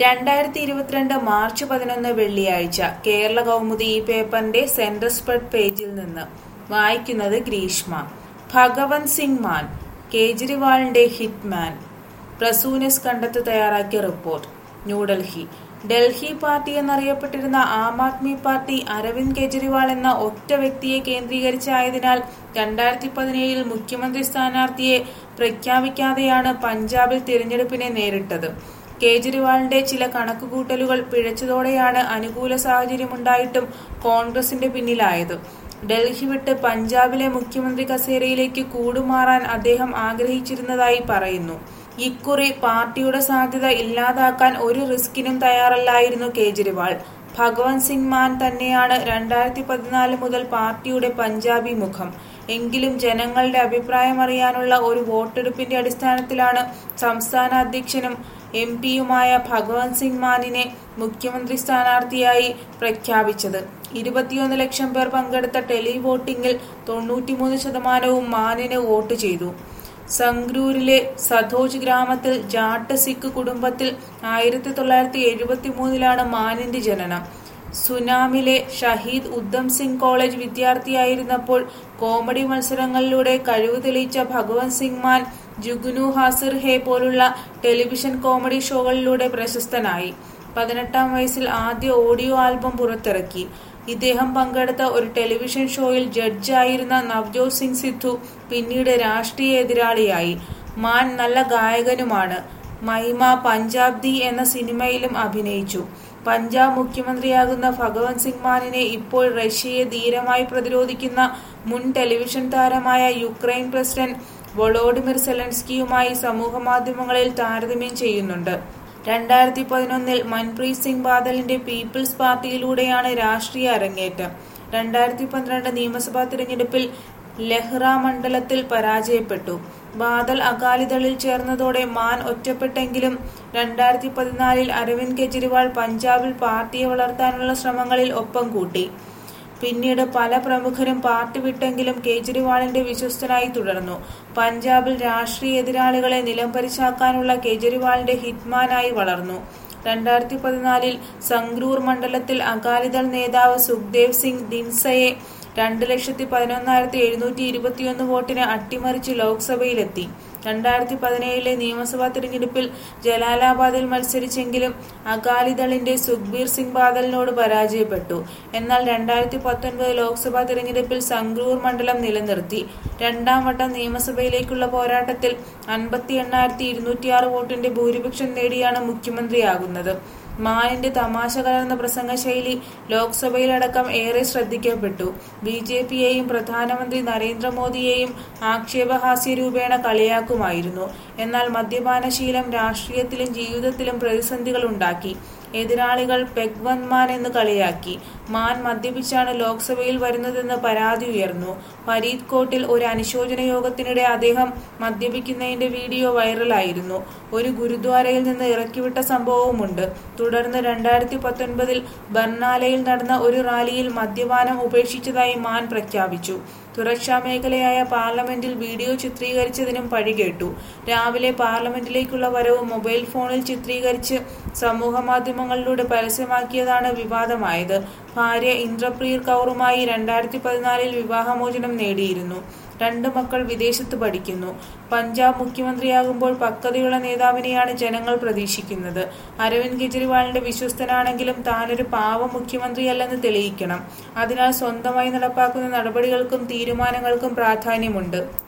രണ്ടായിരത്തി ഇരുപത്തിരണ്ട് മാർച്ച് പതിനൊന്ന് വെള്ളിയാഴ്ച കേരള കൗമുദി ഈ പേപ്പറിന്റെ സെന്റർ സ്പ്രെഡ് പേജിൽ നിന്ന് വായിക്കുന്നത് ഗ്രീഷ്മ ഭഗവന്ത് സിംഗ് മാൻ കേജ്രിവാളിന്റെ ഹിറ്റ്മാൻ പ്രസൂനസ് കണ്ടെത്ത് തയ്യാറാക്കിയ റിപ്പോർട്ട് ന്യൂഡൽഹി ഡൽഹി പാർട്ടി എന്നറിയപ്പെട്ടിരുന്ന ആം ആദ്മി പാർട്ടി അരവിന്ദ് കെജ്രിവാൾ എന്ന ഒറ്റ വ്യക്തിയെ കേന്ദ്രീകരിച്ചായതിനാൽ രണ്ടായിരത്തി പതിനേഴിൽ മുഖ്യമന്ത്രി സ്ഥാനാർത്ഥിയെ പ്രഖ്യാപിക്കാതെയാണ് പഞ്ചാബിൽ തിരഞ്ഞെടുപ്പിനെ നേരിട്ടത് കേജ്രിവാളിന്റെ ചില കണക്കുകൂട്ടലുകൾ പിഴച്ചതോടെയാണ് അനുകൂല സാഹചര്യമുണ്ടായിട്ടും കോൺഗ്രസിന്റെ പിന്നിലായത് ഡൽഹി വിട്ട് പഞ്ചാബിലെ മുഖ്യമന്ത്രി കസേരയിലേക്ക് കൂടുമാറാൻ അദ്ദേഹം ആഗ്രഹിച്ചിരുന്നതായി പറയുന്നു ഇക്കുറി പാർട്ടിയുടെ സാധ്യത ഇല്ലാതാക്കാൻ ഒരു റിസ്കിനും തയ്യാറല്ലായിരുന്നു കേജ്രിവാൾ ഭഗവന്ത് സിംഗ് മാൻ തന്നെയാണ് രണ്ടായിരത്തി പതിനാല് മുതൽ പാർട്ടിയുടെ പഞ്ചാബി മുഖം എങ്കിലും ജനങ്ങളുടെ അഭിപ്രായം അറിയാനുള്ള ഒരു വോട്ടെടുപ്പിന്റെ അടിസ്ഥാനത്തിലാണ് സംസ്ഥാന അധ്യക്ഷനും എം പിയുമായ ഭഗവന്ത് സിംഗ് മാനിനെ മുഖ്യമന്ത്രി സ്ഥാനാർത്ഥിയായി പ്രഖ്യാപിച്ചത് ഇരുപത്തിയൊന്ന് ലക്ഷം പേർ പങ്കെടുത്ത ടെലി വോട്ടിംഗിൽ തൊണ്ണൂറ്റിമൂന്ന് ശതമാനവും മാനിന് വോട്ട് ചെയ്തു സംഗ്രൂരിലെ സധോജ് ഗ്രാമത്തിൽ ജാട്ട് സിഖ് കുടുംബത്തിൽ ആയിരത്തി തൊള്ളായിരത്തി എഴുപത്തി മൂന്നിലാണ് മാനിന്റെ ജനനം സുനാമിലെ ഷഹീദ് ഉദ്ധം സിംഗ് കോളേജ് വിദ്യാർത്ഥിയായിരുന്നപ്പോൾ കോമഡി മത്സരങ്ങളിലൂടെ കഴിവ് തെളിയിച്ച ഭഗവന്ത് സിംഗ് മാൻ ജുഗ്നു ഹാസിർ ഹേ പോലുള്ള ടെലിവിഷൻ കോമഡി ഷോകളിലൂടെ പ്രശസ്തനായി പതിനെട്ടാം വയസ്സിൽ ആദ്യ ഓഡിയോ ആൽബം പുറത്തിറക്കി ഇദ്ദേഹം പങ്കെടുത്ത ഒരു ടെലിവിഷൻ ഷോയിൽ ജഡ്ജായിരുന്ന നവ്ജോത് സിംഗ് സിദ്ധു പിന്നീട് രാഷ്ട്രീയ എതിരാളിയായി മാൻ നല്ല ഗായകനുമാണ് മഹിമ പഞ്ചാബ് ദി എന്ന സിനിമയിലും അഭിനയിച്ചു പഞ്ചാബ് മുഖ്യമന്ത്രിയാകുന്ന ഭഗവന്ത് സിംഗ് മാനിനെ ഇപ്പോൾ റഷ്യയെ ധീരമായി പ്രതിരോധിക്കുന്ന മുൻ ടെലിവിഷൻ താരമായ യുക്രൈൻ പ്രസിഡന്റ് വൊളോഡിമിർ സെലൻസ്കിയുമായി സമൂഹമാധ്യമങ്ങളിൽ താരതമ്യം ചെയ്യുന്നുണ്ട് രണ്ടായിരത്തി പതിനൊന്നിൽ മൻപ്രീത് സിംഗ് ബാദലിന്റെ പീപ്പിൾസ് പാർട്ടിയിലൂടെയാണ് രാഷ്ട്രീയ അരങ്ങേറ്റം രണ്ടായിരത്തി പന്ത്രണ്ട് നിയമസഭാ തിരഞ്ഞെടുപ്പിൽ ലെഹ്റ മണ്ഡലത്തിൽ പരാജയപ്പെട്ടു ബാദൽ അകാലിദളിൽ ചേർന്നതോടെ മാൻ ഒറ്റപ്പെട്ടെങ്കിലും രണ്ടായിരത്തി പതിനാലിൽ അരവിന്ദ് കെജ്രിവാൾ പഞ്ചാബിൽ പാർട്ടിയെ വളർത്താനുള്ള ശ്രമങ്ങളിൽ ഒപ്പം കൂട്ടി പിന്നീട് പല പ്രമുഖരും പാർട്ടി വിട്ടെങ്കിലും കേജ്രിവാളിന്റെ വിശ്വസ്തനായി തുടർന്നു പഞ്ചാബിൽ രാഷ്ട്രീയ എതിരാളികളെ നിലംപരിശാക്കാനുള്ള കേജ്രിവാളിന്റെ ഹിറ്റ്മാനായി വളർന്നു രണ്ടായിരത്തി പതിനാലിൽ സംഗ്രൂർ മണ്ഡലത്തിൽ അകാലിദൾ നേതാവ് സുഖ്ദേവ് സിംഗ് ദിൻസയെ രണ്ട് ലക്ഷത്തി പതിനൊന്നായിരത്തി എഴുന്നൂറ്റി ഇരുപത്തിയൊന്ന് വോട്ടിന് അട്ടിമറിച്ച് ലോക്സഭയിലെത്തി രണ്ടായിരത്തി പതിനേഴിലെ നിയമസഭാ തിരഞ്ഞെടുപ്പിൽ ജലാലാബാദിൽ മത്സരിച്ചെങ്കിലും അകാലിദളിന്റെ സുഖ്ബീർ സിംഗ് ബാദലിനോട് പരാജയപ്പെട്ടു എന്നാൽ രണ്ടായിരത്തി പത്തൊൻപത് ലോക്സഭാ തിരഞ്ഞെടുപ്പിൽ സംഗ്രൂർ മണ്ഡലം നിലനിർത്തി രണ്ടാം വട്ടം നിയമസഭയിലേക്കുള്ള പോരാട്ടത്തിൽ അൻപത്തി എണ്ണായിരത്തി ഇരുന്നൂറ്റിയാറ് വോട്ടിന്റെ ഭൂരിപക്ഷം നേടിയാണ് മുഖ്യമന്ത്രിയാകുന്നത് മാനിന്റെ തമാശ കലർന്ന പ്രസംഗ ശൈലി ലോക്സഭയിലടക്കം ഏറെ ശ്രദ്ധിക്കപ്പെട്ടു ബി ജെ പിയെയും പ്രധാനമന്ത്രി നരേന്ദ്രമോദിയെയും ആക്ഷേപഹാസ്യ രൂപേണ കളിയാക്കുമായിരുന്നു എന്നാൽ മദ്യപാനശീലം രാഷ്ട്രീയത്തിലും ജീവിതത്തിലും പ്രതിസന്ധികൾ ഉണ്ടാക്കി എതിരാളികൾ പെഗ്വന്ത് മാൻ എന്ന് കളിയാക്കി മാൻ മദ്യപിച്ചാണ് ലോക്സഭയിൽ വരുന്നതെന്ന് പരാതി ഉയർന്നു ഫരീദ് കോട്ടിൽ ഒരു അനുശോചന യോഗത്തിനിടെ അദ്ദേഹം മദ്യപിക്കുന്നതിന്റെ വീഡിയോ വൈറലായിരുന്നു ഒരു ഗുരുദ്വാരയിൽ നിന്ന് ഇറക്കിവിട്ട സംഭവവുമുണ്ട് തുടർന്ന് രണ്ടായിരത്തി പത്തൊൻപതിൽ ബർണാലയിൽ നടന്ന ഒരു റാലിയിൽ മദ്യപാനം ഉപേക്ഷിച്ചതായി മാൻ പ്രഖ്യാപിച്ചു സുരക്ഷാ മേഖലയായ പാർലമെന്റിൽ വീഡിയോ ചിത്രീകരിച്ചതിനും പഴികേട്ടു രാവിലെ പാർലമെന്റിലേക്കുള്ള വരവ് മൊബൈൽ ഫോണിൽ ചിത്രീകരിച്ച് സമൂഹമാധ്യമങ്ങളിലൂടെ പരസ്യമാക്കിയതാണ് വിവാദമായത് ഭാര്യ ഇന്ദ്രപ്രീർ കൗറുമായി രണ്ടായിരത്തി പതിനാലിൽ വിവാഹമോചനം നേടിയിരുന്നു രണ്ട് മക്കൾ വിദേശത്ത് പഠിക്കുന്നു പഞ്ചാബ് മുഖ്യമന്ത്രിയാകുമ്പോൾ പക്വതയുള്ള നേതാവിനെയാണ് ജനങ്ങൾ പ്രതീക്ഷിക്കുന്നത് അരവിന്ദ് കെജ്രിവാളിന്റെ വിശ്വസ്തനാണെങ്കിലും താനൊരു പാവ മുഖ്യമന്ത്രിയല്ലെന്ന് തെളിയിക്കണം അതിനാൽ സ്വന്തമായി നടപ്പാക്കുന്ന നടപടികൾക്കും തീരുമാനങ്ങൾക്കും പ്രാധാന്യമുണ്ട്